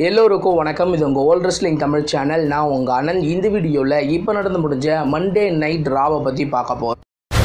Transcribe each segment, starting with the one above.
எல்லோருக்கும் வணக்கம் இது உங்கள் ஓல்ட் ரெஸ்லிங் தமிழ் சேனல் நான் உங்கள் அண்ணன் இந்த வீடியோவில் இப்போ நடந்து முடிஞ்ச மண்டே நைட் ராவை பற்றி பார்க்க போகிறோம்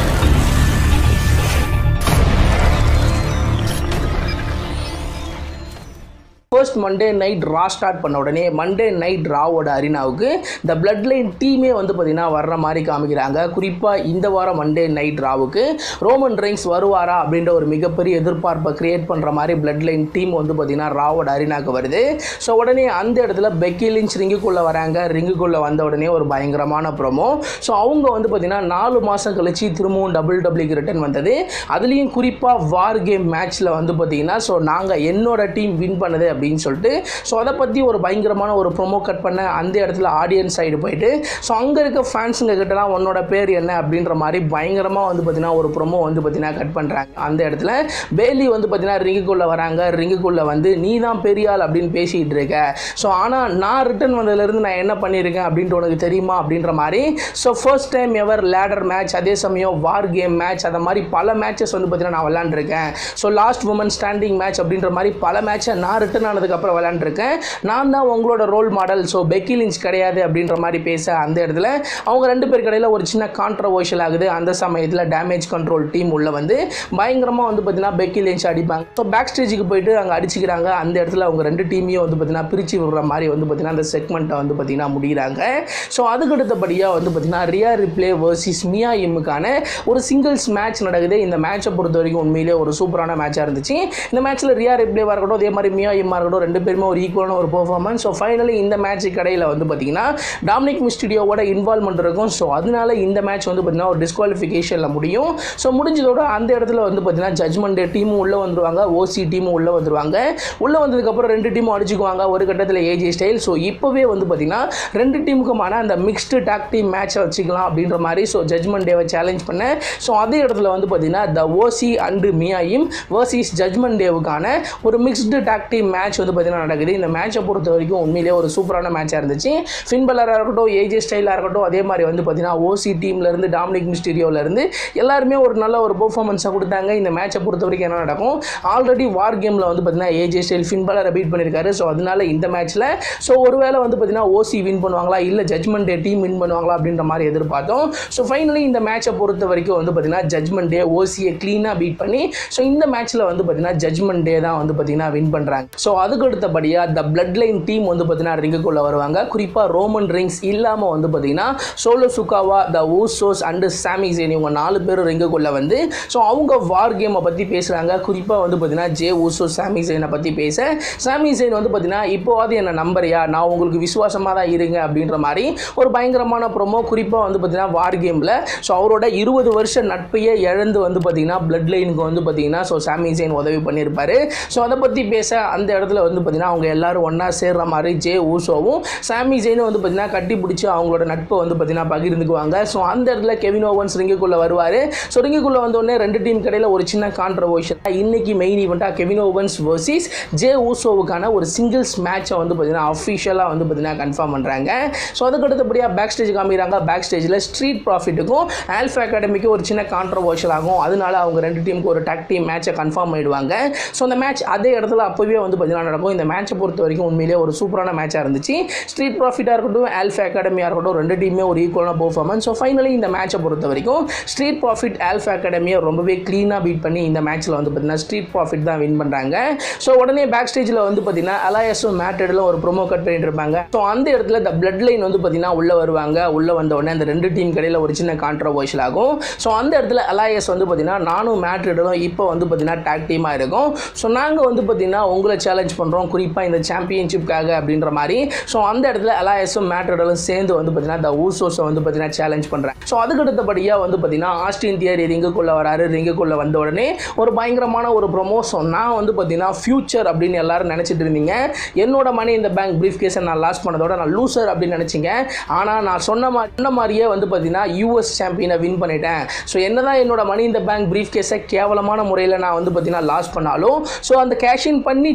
first Monday night Raw start பண்ண உடனே மண்டே நைட் ராவோட அரினாவுக்கு இந்த பிளட் லைன் டீமே வந்து பார்த்திங்கன்னா வர்ற மாதிரி காமிக்கிறாங்க குறிப்பாக இந்த வாரம் மண்டே நைட் ராவுக்கு ரோமன் ரெயின்ஸ் வருவாரா அப்படின்ற ஒரு மிகப்பெரிய எதிர்பார்ப்பை கிரியேட் பண்ணுற மாதிரி பிளட் லைன் டீம் வந்து பார்த்திங்கன்னா ராவோட அரினாக்கு வருது ஸோ உடனே அந்த இடத்துல பெக்கி லிஞ்ச் ரிங்குக்குள்ளே வராங்க ரிங்குக்குள்ளே வந்த உடனே ஒரு பயங்கரமான ப்ரோமோ ஸோ அவங்க வந்து பார்த்திங்கன்னா நாலு மாதம் கழிச்சு திரும்பவும் டபுள் டபுள்யூக்கு ரிட்டர்ன் வந்தது அதுலேயும் குறிப்பாக வார் கேம் மேட்ச்சில் வந்து பார்த்திங்கன்னா ஸோ நாங்கள் என்னோட டீம் வின் பண்ணது அப்படின்னு சொல்லிட்டு ஸோ அதை பற்றி ஒரு பயங்கரமான ஒரு ப்ரோமோ கட் பண்ண அந்த இடத்துல ஆடியன்ஸ் சைடு போயிட்டு ஸோ அங்கே இருக்க ஃபேன்ஸுங்க கிட்டலாம் உன்னோட பேர் என்ன அப்படின்ற மாதிரி பயங்கரமாக வந்து பார்த்தீங்கன்னா ஒரு ப்ரோமோ வந்து பார்த்தீங்கன்னா கட் பண்ணுறாங்க அந்த இடத்துல பேலி வந்து பார்த்தீங்கன்னா ரிங்குக்குள்ளே வராங்க ரிங்குக்குள்ளே வந்து நீ தான் பெரிய ஆள் அப்படின்னு பேசிகிட்டு இருக்க ஸோ ஆனால் நான் ரிட்டர்ன் வந்ததுலேருந்து நான் என்ன பண்ணியிருக்கேன் அப்படின்ட்டு உனக்கு தெரியுமா அப்படின்ற மாதிரி so first time ever ladder match அதே சமயம் வார் கேம் மேட்ச் அந்த மாதிரி பல மேட்சஸ் வந்து பார்த்தீங்கன்னா நான் விளாண்டுருக்கேன் so last woman standing match அப்படின்ற மாதிரி பல மேட்சை நான் ரிட்டர்ன் ஆனதுக்கப்புறம் விளாண்டுருக்கேன் நான் தான் உங்களோட role model so Becky Lynch கிடையாது அப்படின்ற மாதிரி பேச அந்த இடத்துல அவங்க ரெண்டு பேர் கடையில் ஒரு சின்ன கான்ட்ரவர்ஷியல் ஆகுது அந்த சமயத்தில் டேமேஜ் கண்ட்ரோல் டீம் உள்ள வந்து பயங்கரமாக வந்து பார்த்தீங்கன்னா பெக்கி லிஞ்ச் அடிப்பாங்க ஸோ பேக் ஸ்டேஜுக்கு போயிட்டு அங்கே அடிச்சுக்கிறாங்க அந்த இடத்துல அவங்க ரெண்டு டீமையும் வந்து பார்த்தீங்கன்னா பிரித்து விடுற மாதிரி வந்து பார்த்தீங்கன்னா அந்த செக்மெண்ட்டை வந்து பார்த்தீங்கன்னா முடிகிறாங்க ஸோ அதுக்கு அடுத்தபடியாக வந்து பார்த்தீங்கன்னா ரியா ரிப்ளே வர்சஸ் மியா இம்முக்கான ஒரு சிங்கிள்ஸ் மேட்ச் நடக்குது இந்த மேட்சை பொறுத்த வரைக்கும் உண்மையிலே ஒரு சூப்பரான மேட்சாக இருந்துச்சு இந்த மேட்ச்சில் ரியா ரிப்ளேவாக இருக்கட்டும் அதே மாதிரி மியா இம்மா இருக்கட்டும் ரெண்டு பேருமே ஒரு ஈக்குவலான ஒரு பெர்ஃபார்மன்ஸ் ஸோ ஃபைனலி இந்த மேட்ச் கடையில் வந்து பார்த்தீங்கன்னா டாமினிக் மிஸ்டிடியோவோட இன்வால்மெண்ட் இருக்கும் ஸோ அதனால இந்த மேட்ச் வந்து பார்த்தீங்கன்னா ஒரு டிஸ்குவாலிஃபிகேஷனில் முடியும் ஸோ முடிஞ்சதோட அந்த இடத்துல வந்து பார்த்தீங்கன்னா ஜட்மெண்ட் டீமும் உள்ளே வந்துருவாங்க ஓசி டீமும் உள்ளே வந்துருவாங்க உள்ளே வந்ததுக்கப்புறம் ரெண்டு டீமும் அடிச்சுக்குவாங்க ஒரு கட்டத்தில் ஏஜே ஸ்டைல் ஸோ இப்போவே வந்து பார்த்தீங்கன்னா ரெண்டு டீமுக்குமான அந்த மிக்ஸ்டு டாக் டீம் மேட்சை வச்சுக்கலாம் அப்படின்ற மாதிரி ஸோ ஜட்மெண்ட் டேவை சேலஞ்ச் பண்ணேன் ஸோ அதே இடத்துல வந்து பார்த்தீங்கன்னா த ஓசி அண்டு மியாயும் வர்சஸ் ஜட்மெண்ட் டேவுக்கான ஒரு மிக்ஸ்டு டாக் டீம் மேட்ச் வந்து பார்த்தீங்கன்னா நடக்குது இந்த மேட்சை பொறுத்த வரைக்கும் உண்மையிலேயே ஒரு சூப்பரான மேட்சாக இருந்துச்சு ஃபின்பலராக இருக்கட்டும் ஏஜே ஸ்டைலாக இருக்கட்டும் அதே மாதிரி வந்து பார்த்தீங்கன்னா ஓசி டீம்லேருந்து டாமினிக் மிஸ்டீரியோலேருந்து எல்லாருமே ஒரு நல்ல ஒரு பெர்ஃபார்மன்ஸாக கொடுத்தாங்க இந்த மேட்சை பொறுத்த வரைக்கும் என்ன நடக்கும் ஆல்ரெடி வார் கேமில் வந்து பார்த்தீங்கன்னா ஏஜே ஸ்டைல் ஃபின்பலரை பீட் பண்ணியிருக்காரு ஸோ அதனால இந்த மேட்ச்சில் ஸோ ஒருவேளை வந்து பார்த்தீங்கன்னா ஓசி வின் பண்ணுவாங்களா இல்லை ஜட்மெண்ட் டே டீம் வின் பண்ணுவாங்களா அப்படின்ற மாதிரி எதிர்பார்த்தோம் ஸோ ஃபைனலி இந்த மேட்சை பொறுத்த வரைக்கும் வந்து பார்த்தீங்கன்னா ஜட்மெண்ட் டே ஓசியை க்ளீனாக பீட் பண்ணி ஸோ இந்த மேட்ச்சில் வந்து பார்த்தீங்கன்னா ஜட்மெண்ட் டே தான் வந்து பார்த்தீங்கன்னா வின் பண்ணுறாங்க ஸோ அதுக்கு அடுத்தபடியாக த பிளட் லைன் டீம் வந்து பார்த்தீங்கன்னா ரிங்குக்குள்ளே வருவாங்க குறிப்பாக ரோமன் ரிங்ஸ் இல்லாமல் வந்து பார்த்தீங்கன்னா சோலோ சுக்காவா the Usos and Sami Zayn இவங்க நாலு பேர் ரிங்குக்குள்ளே வந்து ஸோ அவங்க வார் கேமை பற்றி பேசுகிறாங்க குறிப்பாக வந்து பார்த்தீங்கன்னா ஜே ஊசோ சாமி ஜெயினை பற்றி பேச சாமி ஜெயின் வந்து பார்த்தீங்கன்னா இப்போவாது என்ன நம்பரையா நான் உங்களுக்கு விசுவாசமாக தான் இருங்க அப்படின்ற மாதிரி ஒரு பயங்கரமான ப்ரோமோ குறிப்பாக வந்து பார்த்தீங்கன்னா வார் கேமில் ஸோ அவரோட இருபது வருஷ நட்பையே இழந்து வந்து பார்த்தீங்கன்னா பிளட் லைனுக்கு வந்து பார்த்தீங்கன்னா ஸோ சாமி ஜெயின் உதவி பண்ணியிருப்பாரு ஸோ அதை பற்றி பேச அந்த இடத்துல வந்து பார்த்தீங்கன்னா அவங்க எல்லாரும் ஒன்றா சேர்ற மாதிரி ஜே ஊசோவும் சாமி ஜெயினும் வந்து பார்த்தீங்கன்னா கட்டி பிடிச்சி அவங்களோட நட்பை வந்து பார்த்தீங்கன்னா பகிர்ந்துக்குவாங்க ஸோ அந்த இடத்துல கெவின் ஓவன்ஸ் ரிங்குக்குள்ளே வருவார் ஸோ ரிங்குக்குள்ளே வந்தோடனே ரெண்டு டீம் கடையில் ஒரு சின்ன கான்ட்ரவர்ஷன் இன்னைக்கு மெயின் ஈவெண்ட்டாக கெவின் ஓவன்ஸ் வர்சஸ் ஜே ஊசோவுக்கான ஒரு சிங்கிள்ஸ் மேட்சை வந்து பார்த்தீங்கன்னா அஃபிஷியலாக வந்து பார்த்தீங்கன்னா கன்ஃபார்ம் பண்ணுறாங்க ஸோ அதுக்கு அடுத்தபடியாக பேக் ஸ்டேஜ் காமிக்கிறாங்க பேக் ஸ்டேஜில் ஸ்ட்ரீட் ப்ராஃபிட்டுக்கும் ஆல்ஃபா அகாடமிக்கு ஒரு சின்ன கான்ட்ரவர்ஷியல் ஆகும் அதனால அவங்க ரெண்டு டீமுக்கு ஒரு டாக் டீம் மேட்சை கன்ஃபார்ம் பண்ணிடுவாங்க ஸோ அந்த மேட்ச் அதே இடத்துல அப்போவே வந்து பார்த்தீங்கன்னா நடக்கும் இந்த மேட்சை பொறுத்த வரைக்கும் உண்மையிலேயே ஒரு சூப்பரான மேட்சாக இருந்துச்சு ஸ்ட்ரீட் ப்ராஃபிட்டாக இருக்கட்டும் ஆல்ஃபா அகாடமியாக இருக்கட்டும் ரெண்டு டீமே ஒரு ஈக்குவலான பெர்ஃபார்மன்ஸ் ஸோ ஃபைனலி இந்த மேட்சை பொறுத்த வரைக்கும் ஸ்ட்ரீட் ப்ராஃபிட் ஆல்ஃபா அகாடமியை ரொம்பவே க்ளீனாக பீட் பண்ணி இந்த மேட்ச்சில் வந்து பார்த்தீங்கன்னா ஸ்ட்ரீட் ப்ராஃபிட் தான் வின் பண்ணுறாங்க ஸோ உடனே பேக் ஸ்டேஜில் வந்து பார்த்தீங்கன்னா அலாயஸும் மேட்டடில் ஒரு ப்ரோமோ கட் பண்ணிட்டு இருப்பாங்க ஸோ அந்த இடத்துல இந்த பிளட் லைன் வந்து பார்த்தீங்கன்னா உள்ளே வருவாங்க உள்ளே வந்த உடனே அந்த ரெண்டு டீம் கடையில் ஒரு சின்ன கான்ட்ரவர்ஷியல் ஆகும் ஸோ அந்த இடத்துல அலாயஸ் வந்து பார்த்தீங்கன்னா நானும் மேட்ரிடலும் இப்போ வந்து பார்த்தீங்கன்னா டேக் டீமாக இருக்கும் ஸோ நாங்கள் வந்து பார்த்தீங்கன்னா உங்களை சேலஞ்ச் பண்ணுறோம் குறிப்பாக இந்த சாம்பியன்ஷிப்காக அப்படின்ற மாதிரி ஸோ அந்த இடத்துல அலாயஸும் மேட்ரிடலும் சேர்ந்து வந்து பார்த்தீங்கன்னா இந்த ஊசோஸை வந்து பார்த்தீங்கன்னா சேலஞ்ச் பண்ணுறேன் ஸோ அதுக்கு அடுத்தபடியாக வந்து பார்த்தீங்கன்னா ஆஸ்டின் தியரி ரிங்குக்குள்ளே வராரு ரிங்குக்குள்ளே வந்த உடனே ஒரு பயங்கரமான ஒரு ப்ரொமோ ஸோ நான் வந்து பார்த்தீங்கன்னா ஃபியூச்சர் அப்படின்னு எல்லாரும் நினச்சிட்டு இருந்தீங்க என்னோட மணி இந்த பேங்க் ப்ரீஃப் கேஸை நான் லாஸ் பண்ணதோட நான் லூசர் அப்படின்னு நினச்சிங்க ஆனால் நான் சொன்ன மாதிரி சொன்ன மாதிரியே வந்து பார்த்தீங்கன்னா யூஎஸ் சாம்பியனை வின் பண்ணிட்டேன் ஸோ என்னதான் என்னோட மணி இந்த பேங்க் ப்ரீஃப் கேஸை கேவலமான முறையில் நான் வந்து பார்த்தீங்கன்னா லாஸ் பண்ணாலும் ஸோ அந்த கேஷின் பண்ணி ஜெயிக்க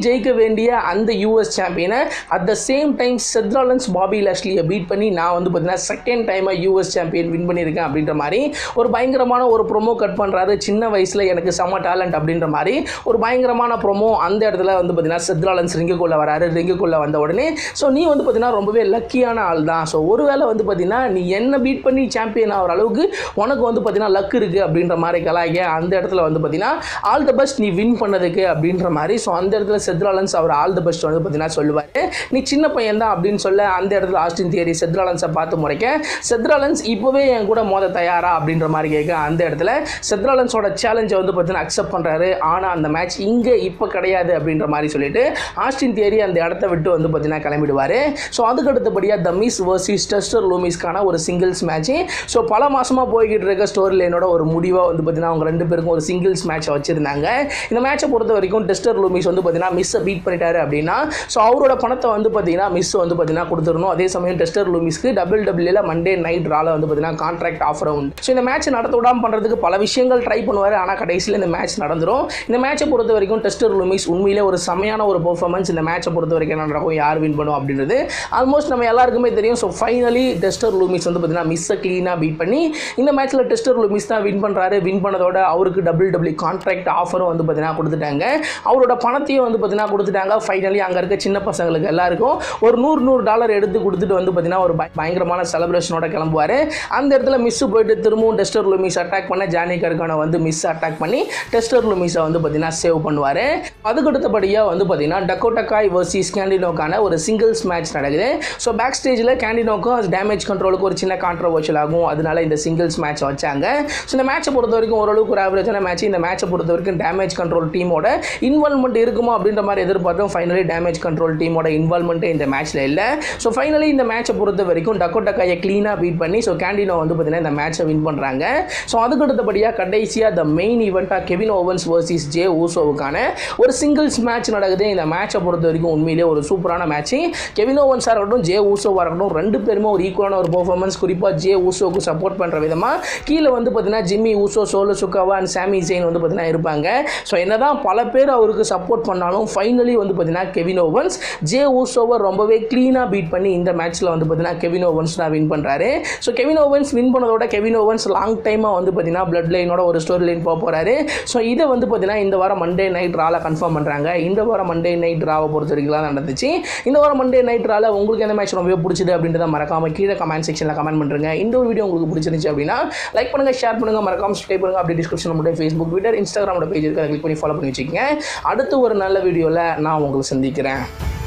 வேண்டிய அந்த யூஎஸ் சாம்பியனை at the same time Seth Rollins Bobby லாஷ்லியை பீட் பண்ணி நான் வந்து பார்த்தீங்கன்னா செகண்ட் டைமாக யூஎஸ் சாம்பியன் வின் பண்ணியிருக்கேன் அப்படின்ற மாதிரி ஒரு பயங்கரமான ஒரு ப்ரோமோ கட் பண்ணுறாரு சின்ன வயசில் எனக்கு செம்ம டேலண்ட் அப்படின்ற மாதிரி ஒரு பயங்கரமான ப்ரோமோ அந்த இடத்துல வந்து பார்த்தீங்கன்னா செத்ராலன்ஸ் ரிங்குக்குள்ளே வராரு ரிங்குக்குள்ளே வந்த உடனே ஸோ நீ வந்து பார்த்தீங்கன்னா ரொம்பவே லக்கியான ஆள் தான் ஸோ ஒருவேளை வந்து பார்த்தீங்கன்னா நீ என்ன பீட் பண்ணி சாம்பியன் ஆகிற அளவுக்கு உனக்கு வந்து பார்த்தீங்கன்னா லக் இருக்குது அப்படின்ற மாதிரி கலாய்க்க அந்த இடத்துல வந்து பார்த்தீங்கன்னா ஆல் த பெஸ்ட் நீ வின் பண்ணதுக்கு அப்படின்ற மாதிரி ஸோ அந்த இடத்துல செத்ராலன்ஸ் அவர் ஆல் த பெஸ்ட் வந்து பார்த்தீங்கன்னா சொல்லுவார் நீ சின்ன பையன் தான் அப்படின்னு சொல்ல அந்த இடத்துல ஆஸ்டின் தியரி செத்ராலன்ஸை பார்த்து முறைக்க செத்ராலன்ஸ் இப்போவே என் கூட மோத தயாரா அப்படின்ற மாதிரி கேட்க அந்த இடத்துல செத்ராலன்ஸோட சேலஞ்சை வந்து பார்த்தீங்கன்னா அக்செப்ட் பண்ணுறாரு ஆனால் அந்த மேட்ச் இங்கே இப்போ கிடையாது அப்படின்ற மாதிரி சொல்லிட்டு ஆஸ்டின் தியரி அந்த இடத்த விட்டு வந்து பார்த்தீங்கன்னா கிளம்பிடுவார் ஸோ அதுக்கு அடுத்தபடியாக த மிஸ் வர்சஸ் டெஸ்டர் லூமிஸ்க்கான ஒரு சிங்கிள்ஸ் மேட்ச்சு ஸோ பல மாதமாக போய்கிட்டு இருக்க ஸ்டோரி லைனோட ஒரு முடிவாக வந்து பார்த்தீங்கன்னா அவங்க ரெண்டு பேருக்கும் ஒரு சிங்கிள்ஸ் மேட்சை வச்சுருந்தாங்க இந்த மேட்சை பொறுத்த வரைக்கும் டெஸ்டர் லூமிஸ் வந்து பார்த்தீங்கன்னா மிஸ்ஸை பீட் பண்ணிட்டாரு அப்படின்னா ஸோ அவரோட பணத்தை வந்து பார்த்தீங்கன்னா மிஸ் வந்து பார்த்தீங்கன்னா கொடுத்துடணும் அதே சமயம் டெஸ்டர் லூமிஸ்க்கு டபுள் டபுள்யூல மண்டே நைட் ரால வந்து பார்த்தீங்கன்னா கான்ட்ராக்ட் ஆஃபர் உண்டு ஸோ இந்த மேட்ச் நடத்த விடாமல் பண்ணுறதுக்கு பல விஷயங்கள் ட்ரை பண்ணுவார் ஆனால் கடைசியில் இந்த மேட்ச் நடந்துடும் இந்த மேட்சை பொறுத்த வரைக்கும் டெஸ்டர் லூமிஸ் உண்மையிலே ஒரு செமையான ஒரு பெர்ஃபார்மன்ஸ் இந்த மேட்சை பொறுத்த வரைக்கும் என்ன நடக்கும் யார் வின் பண்ணும் அப்படின்றது ஆல்மோஸ்ட் நம்ம எல்லாருக்குமே தெரியும் ஸோ ஃபைனலி டெஸ்டர் லூமிஸ் வந்து பார்த்தீங்கன்னா மிஸ்ஸை க்ளீனாக பீட் பண்ணி இந்த மேட்ச்சில் டெஸ்டர் லூமிஸ் தான் வின் பண்ணுறாரு வின் பண்ணதோட அவருக்கு டபுள் டபுள்யூ கான்ட்ராக்ட் ஆஃபரும் வந்து பார்த்தீங்கன்னா கொடுத்துட்டாங்க அவரோட பணத்தையும் வந்து பார்த்தீங்கன்னா கொடுத்துட்டாங்க ஃபைனலி அங்கே இருக்க சின்ன பசங்களுக்கு எல்லாருக்கும் ஒரு நூறு நூறு டாலர் எடுத்து கொடுத்துட்டு வந்து பார்த்தீங்கன்னா ஒரு பய- பயங்கரமான செலிப்ரேஷனோட கிளம்புவார் அந்த இடத்துல மிஸ் போயிட்டு திரும்பவும் டெஸ்டர் லூமிஸ் அட்டாக் பண்ண ஜானி கர்கானை வந்து மிஸ் அட்டாக் பண்ணி டெஸ்டர் லூமிஸை வந்து பார்த்தீங்கன்னா சேவ் பண்ணுவார் அதுக்கு அடுத்தபடியாக வந்து பார்த்தீங்கன்னா டக்கோட்டக்காய் வர்சஸ் கேண்டினோக்கான ஒரு சிங்கிள்ஸ் மேட்ச் நடக்குது ஸோ பேக் ஸ்டேஜில் கேண்டினோக்கும் டேமேஜ் கண்ட்ரோலுக்கு ஒரு சின்ன கான்ட்ரவர்ஷியல் ஆகும் அதனால இந்த சிங்கிள்ஸ் மேட்ச் வச்சாங்க ஸோ இந்த மேட்சை பொறுத்த வரைக்கும் ஓரளவுக்கு ஒரு ஆவரேஜான மேட்ச் இந்த மேட்சை பொறுத்த வரைக்கும் டேமேஜ் கண்ட்ரோல் டீமோட இன்வால்மெண்ட் இருக்குமா அப்படின்ற மாதிரி எதிர்பார்த்தோம் ஃபைனலி டேமேஜ் கண்ட்ரோல் டீமோட இன்வால்மெண்ட்டே இந்த மேட்ச்சில் இல்லை ஸோ ஃபைனலி இந்த மேட்சை பொறுத்த வரைக்கும் டக்கோட்டக்காயை க்ளீனாக பீட் பண்ணி ஸோ கேண்டினோ வந்து பார்த்தீங்கன்னா இந்த மேட்சை வின் பண்ணுறாங்க ஸோ அதுக்கு அடுத்தபடியாக கடைசியாக த மெயின் ஈவெண்ட்டாக கெவின் ஓவன்ஸ் வர்சஸ் ஜே ஊசோவுக்கான ஒரு சிங்கிள்ஸ் மேட்ச் நடக்குது இந்த மேட்சை பொறுத்த வரைக்கும் உண்மையிலே ஒரு சூப்பரான மேட்ச் கெவின் ஓவன்ஸாக இருக்கட்டும் ஜே ஊசோவாக இருக்கட்டும் ரெண்டு பேருமே ஒரு ஈக்குவலான ஒரு பெர்ஃபார்மன்ஸ் குறிப்பாக ஜே ஊசோவுக்கு சப்போர்ட் பண்ணுற விதமாக கீழே வந்து பார்த்தீங்கன்னா Jimmy Uso Solo Sikoa and Sami Zayn வந்து பார்த்தீங்கன்னா இருப்பாங்க ஸோ என்னதான் பல பேர் அவருக்கு சப்போர்ட் பண்ணாலும் ஃபைனலி வந்து பார்த்தீங்கன்னா கெவின் ஓவன்ஸ் ஜே ஊசோவை ரொம்பவே க்ளீனாக பீட் பண்ணி இந்த மேட்ச்சில் வந்து பார்த்தீங்கன்னா கெவின் ஓவன்ஸ் தான் வின் பண்ணுறாரு ஸோ கெவின் ஓவன்ஸ் வின் பண்ணதோட கெவின் ஓவன்ஸ் லாங் டைமாக வந்து பார்த்தீங்கன்னா பிளட் லைனோட ஒரு ஸ்டோரி லைன் போக போகிறாரு ஸோ இதை வந்து பார்த்தீங்கன்னா இந்த வாரம் மண்டே நைட் ரால கன்ஃபார்ம் பண்ணுறாங்க இந்த வாரம் மண்டே நைட் ராவை பொறுத்த வரைக்கும் தான் நடந்துச்சு இந்த வாரம் மண்டே நைட் ரால உங்களுக்கு எந்த மேட்ச் ரொம்பவே பிடிச்சது அப்படின்றத மறக்காம கீழே கமெண்ட் செக்ஷனில் கமெண்ட் பண்ணுறேங்க இந்த ஒரு வீடியோ உங்களுக்கு பிடிச்சிருந்துச்சு அப்படின்னா லைக் பண்ணுங்கள் ஷேர் பண்ணுங்கள் மறக்காம சப்ஸ்கிரைப் பண்ணுங்கள் அப்படி டிஸ்கிரிப்ஷன் மட்டும் ஃபேஸ்புக் ட்விட்டர் இன்ஸ்டாகிராமோட பேஜ் இருக்கு அதை கிளிக் பண்ணி ஃபாலோ பண்ணி வச்சுக்கோங்க அடுத்து ஒரு நல்ல வீடியோவில் நான் உங்களை சந்திக்கிறேன்